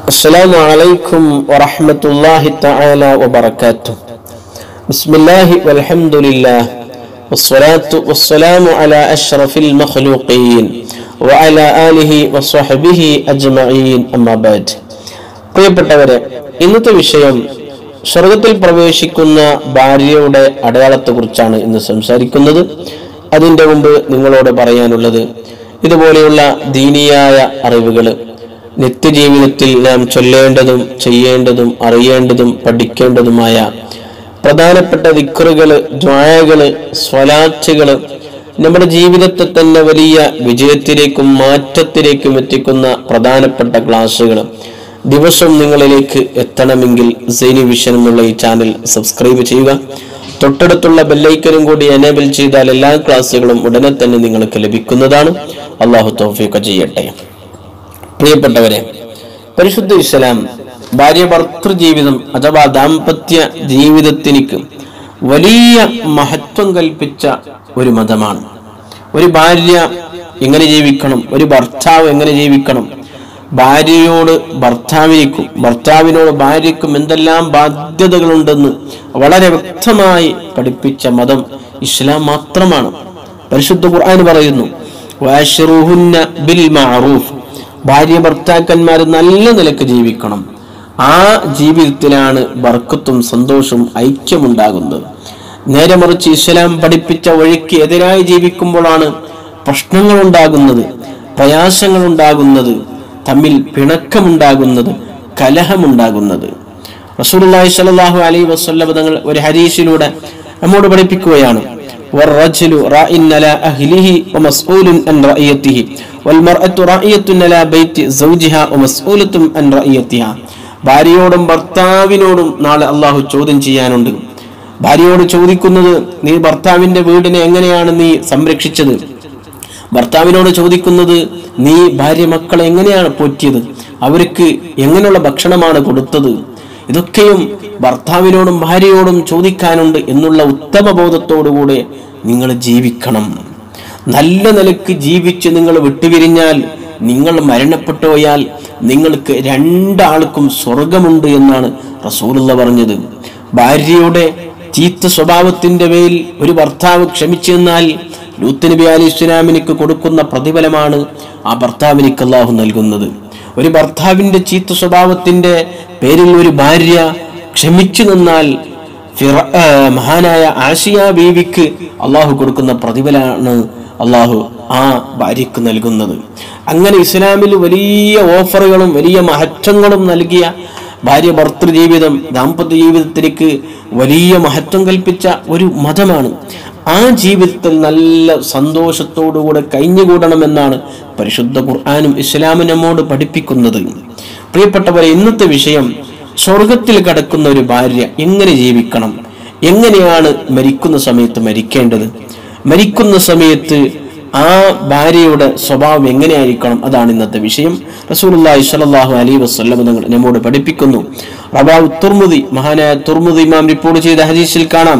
السلام عليكم ورحمة الله تعالى وبركاته بسم الله والحمد لله والصلاة والسلام على أشرف المخلوقين وعلى آله وصحبه أجمعين أما بعد പ്രിയപ്പെട്ടവരെ ഇന്നത്തെ വിഷയം സ്വർഗത്തിൽ പ്രവേശിക്കുന്ന ഭാര്യയുടെ അടയാളത്തെക്കുറിച്ചാണ് ഇന്ന് സംസാരിക്കുന്നത് അതിൻ്റെ മുമ്പ് നിങ്ങളോട് പറയാനുള്ളത് ഇതുപോലെയുള്ള ദീനിയായ അറിവുകൾ നിത്യജീവിതത്തിൽ നാം ചൊല്ലേണ്ടതും ചെയ്യേണ്ടതും അറിയേണ്ടതും പഠിക്കേണ്ടതുമായ പ്രധാനപ്പെട്ട ദിക്കറുകള് ദ്വായകള് സ്വലാറ്റുകള് നമ്മുടെ ജീവിതത്തെ തന്നെ വലിയ വിജയത്തിലേക്കും മാറ്റത്തിലേക്കും എത്തിക്കുന്ന പ്രധാനപ്പെട്ട ക്ലാസ്സുകൾ ദിവസം നിങ്ങളിലേക്ക് എത്തണമെങ്കിൽ സൈനി വിഷൻ എന്നുള്ള ഈ ചാനൽ സബ്സ്ക്രൈബ് ചെയ്യുക തൊട്ടടുത്തുള്ള ബെല്ലൈക്കനും കൂടി എനേബിൾ ചെയ്താൽ എല്ലാ ക്ലാസ്സുകളും ഉടനെ തന്നെ നിങ്ങൾക്ക് ലഭിക്കുന്നതാണ് അള്ളാഹു തൗഫീഖ് ചെയ്യട്ടെ പ്രിയപ്പെട്ടവരെ പരിശുദ്ധ ഇസ്ലാം ഭാര്യ ഭർത്തൃ ജീവിതം അഥവാ ദാമ്പത്യ ജീവിതത്തിനിക്ക് വലിയ മഹത്വം കൽപ്പിച്ച ഒരു മതമാണ് ഒരു ഭാര്യ എങ്ങനെ ജീവിക്കണം ഒരു ഭർത്താവ് എങ്ങനെ ജീവിക്കണം ഭാര്യയോട് ഭർത്താവിനിക്കും ഭർത്താവിനോട് ഭാര്യയ്ക്കും എന്തെല്ലാം ബാധ്യതകളുണ്ടെന്ന് വളരെ വ്യക്തമായി പഠിപ്പിച്ച മതം ഇസ്ലാം മാത്രമാണ് പരിശുദ്ധ ഖുർആൻ പറയുന്നു വാശിറുഹുന്ന ബിൽ മഅറൂഫ് ഭാര്യ ഭർത്താക്കന്മാർ നല്ല നിലക്ക് ജീവിക്കണം ആ ജീവിതത്തിലാണ് ബർക്കത്തും സന്തോഷവും ഐക്യമുണ്ടാകുന്നത് നേരെ മറിച്ച് ഇസ്ലാം പഠിപ്പിച്ച വഴിക്ക് എതിരായി ജീവിക്കുമ്പോഴാണ് പ്രശ്നങ്ങൾ ഉണ്ടാകുന്നത് പ്രയാസങ്ങൾ ഉണ്ടാകുന്നത് തമ്മിൽ പിണക്കമുണ്ടാകുന്നത് കലഹമുണ്ടാകുന്നത് റസൂലുള്ളാഹി സ്വല്ലല്ലാഹു അലൈഹി വസല്ലം തങ്ങൾ ഒരു ഹദീസിലൂടെ നമ്മോട് പഠിപ്പിക്കുകയാണ് والرجل راء على أهله ومسؤول عن رعيته والمرأة راعية على بيت زوجها ومسؤولة عن رعيتها ഭാര്യയോടും ഭർത്താവിനോടും നാളെ അള്ളാഹു ചോദ്യം ചെയ്യാനുണ്ട് ഭാര്യയോട് ചോദിക്കുന്നത് നീ ഭർത്താവിന്റെ വീടിനെ എങ്ങനെയാണ് നീ സംരക്ഷിച്ചത് ഭർത്താവിനോട് ചോദിക്കുന്നത് നീ ഭാര്യ മക്കളെ എങ്ങനെയാണ് പോറ്റിയത് അവർക്ക് എങ്ങനെയുള്ള ഭക്ഷണമാണ് കൊടുത്തത് ഇതൊക്കെയും ഭർത്താവിനോടും ഭാര്യയോടും ചോദിക്കാനുണ്ട് എന്നുള്ള ഉത്തമ ബോധത്തോടുകൂടെ നിങ്ങൾ ജീവിക്കണം നല്ല നിലക്ക് ജീവിച്ച് നിങ്ങൾ വിട്ടുപിരിഞ്ഞാൽ നിങ്ങൾ മരണപ്പെട്ടു പോയാൽ നിങ്ങൾക്ക് രണ്ടാൾക്കും സ്വർഗമുണ്ട് എന്നാണ് റസൂലുള്ള പറഞ്ഞത് ഭാര്യയുടെ ചീത്ത സ്വഭാവത്തിന്റെ മേൽ ഒരു ഭർത്താവ് ക്ഷമിച്ചു നിന്നാൽ ലൂത്ത് നബി അലി ഇസ്ലാമിനിക്ക് കൊടുക്കുന്ന പ്രതിഫലമാണ് ആ ഭർത്താവിനിക്ക് അള്ളാഹു നൽകുന്നത് ഒരു ഭർത്താവിന്റെ ചീത്ത സ്വഭാവത്തിന്റെ പേരിൽ ഒരു ഭാര്യ ക്ഷമിച്ചു നിന്നാൽ ഫിറ- ആ, മഹാനായ ആഷിയ ബീവിക്ക് അള്ളാഹു കൊടുക്കുന്ന പ്രതിഫലമാണ് അള്ളാഹു ആ ഭാര്യക്ക് നൽകുന്നത് അങ്ങനെ ഇസ്ലാമിൽ വലിയ ഓഫറുകളും വലിയ മഹത്വങ്ങളും നൽകിയ ഭാര്യ ഭർത്തൃ ജീവിതം ദാമ്പത്യ ജീവിതത്തിലേക്ക് വലിയ മഹത്വം കൽപ്പിച്ച ഒരു മതമാണ് ആ ജീവിതത്തിൽ നല്ല സന്തോഷത്തോടുകൂടെ കഴിഞ്ഞുകൂടണമെന്നാണ് പരിശുദ്ധ ഖുർആാനും ഇസ്ലാമും നമ്മോട് പഠിപ്പിക്കുന്നത് പ്രിയപ്പെട്ടവരെ ഇന്നത്തെ വിഷയം സ്വർഗത്തിൽ കിടക്കുന്ന ഒരു ഭാര്യ എങ്ങനെ ജീവിക്കണം എങ്ങനെയാണ് മരിക്കുന്ന സമയത്ത് മരിക്കേണ്ടത് മരിക്കുന്ന സമയത്ത് ആ ഭാര്യയുടെ സ്വഭാവം എങ്ങനെയായിരിക്കണം അതാണ് ഇന്നത്തെ വിഷയം റസൂലുള്ളാഹി സ്വല്ലല്ലാഹു അലൈഹി വസല്ലം തങ്ങൾ നമ്മോട് പഠിപ്പിക്കുന്നു റബാവ് തുർമുദി മഹാനായ തുർമുദി ഇമാം റിപ്പോർട്ട് ചെയ്ത ഹദീസിൽ കാണാം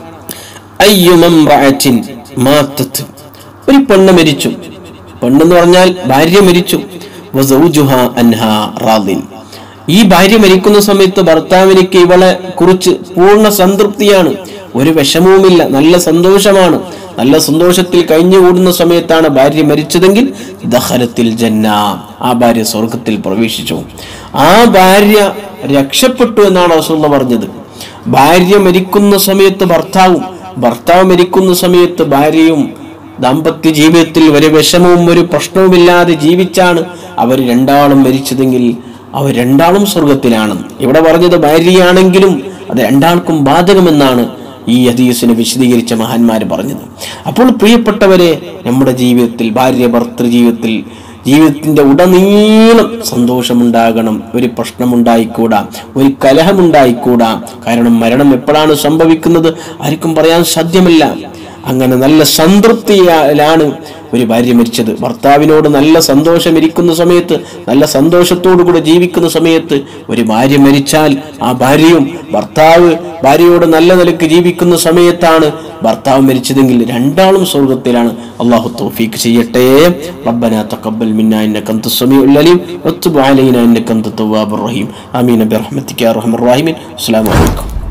അയ്യുമംറഅത്തിൻ മാത്തത്ത് ഒരു പെണ്ണ് മരിച്ചു പെണ്ണെന്ന് പറഞ്ഞാൽ ഭാര്യ മരിച്ചു വസൗജുഹാ അൻഹാ റാദിൻ ഈ ഭാര്യ മരിക്കുന്ന സമയത്ത് ഭർത്താവിനിക്ക് ഇവളെ കുറിച്ച് പൂർണ്ണ സംതൃപ്തിയാണ് ഒരു വിഷമവുമില്ല നല്ല സന്തോഷമാണ് നല്ല സന്തോഷത്തിൽ കഴിഞ്ഞുകൂടുന്ന സമയത്താണ് ഭാര്യ മരിച്ചതെങ്കിൽ ദഹലത്തിൽ ജന്ന ആ ഭാര്യ സ്വർഗത്തിൽ പ്രവേശിച്ചു ആ ഭാര്യ രക്ഷപ്പെട്ടു എന്നാണ് റസൂള്ള പറഞ്ഞത് ഭാര്യ മരിക്കുന്ന സമയത്ത് ഭർത്താവും ഭർത്താവ് മരിക്കുന്ന സമയത്ത് ഭാര്യയും ദാമ്പത്യ ജീവിതത്തിൽ ഒരു വിഷമവും ഒരു പ്രശ്നവുമില്ലാതെ ജീവിച്ചാണ് അവർ രണ്ടാളും മരിച്ചതെങ്കിൽ അവർ രണ്ടാളും സ്വർഗത്തിലാണ് ഇവിടെ പറഞ്ഞത് ഭാര്യയാണെങ്കിലും അത് രണ്ടാൾക്കും ബാധകമെന്നാണ് ഈ ഹദീസിനെ വിശദീകരിച്ച മഹാന്മാർ പറഞ്ഞത് അപ്പോൾ പ്രിയപ്പെട്ടവരെ നമ്മുടെ ജീവിതത്തിൽ ഭാര്യ ഭർത്തൃ ജീവിതത്തിൽ ജീവിതത്തിന്റെ ഉടനീളം സന്തോഷമുണ്ടാകണം ഒരു പ്രശ്നമുണ്ടായിക്കൂടാ ഒരു കലഹമുണ്ടായിക്കൂടാ കാരണം മരണം എപ്പോഴാണ് സംഭവിക്കുന്നത് ആർക്കും പറയാൻ സാധ്യമല്ല അങ്ങനെ നല്ല സംതൃപ്തിയിലാണ് ഒരു ഭാര്യ മരിച്ചത് ഭർത്താവിനോട് നല്ല സന്തോഷം ഇരിക്കുന്ന സമയത്ത് നല്ല സന്തോഷത്തോടു കൂടെ ജീവിക്കുന്ന സമയത്ത് ഒരു ഭാര്യ മരിച്ചാൽ ആ ഭാര്യയും ഭർത്താവ് ഭാര്യയോട് നല്ല നിലക്ക് ജീവിക്കുന്ന സമയത്താണ് ഭർത്താവ് മരിച്ചതെങ്കിൽ രണ്ടാളും സ്വർഗത്തിലാണ് അള്ളാഹു തൗഫീക്ക് ചെയ്യട്ടെ റബ്ബന തഖബ്ബൽ മിന്നാ ഇന്നക അൻത സമീഉൽ അലീം വത്തുബ് അലൈനാ ഇന്നക അൻത തവ്വാബുർ റഹീം ആമീൻ ബിറഹ്മതിക യാ അർഹമർ റഹീമീൻ അസ്സലാമു അലൈക്കും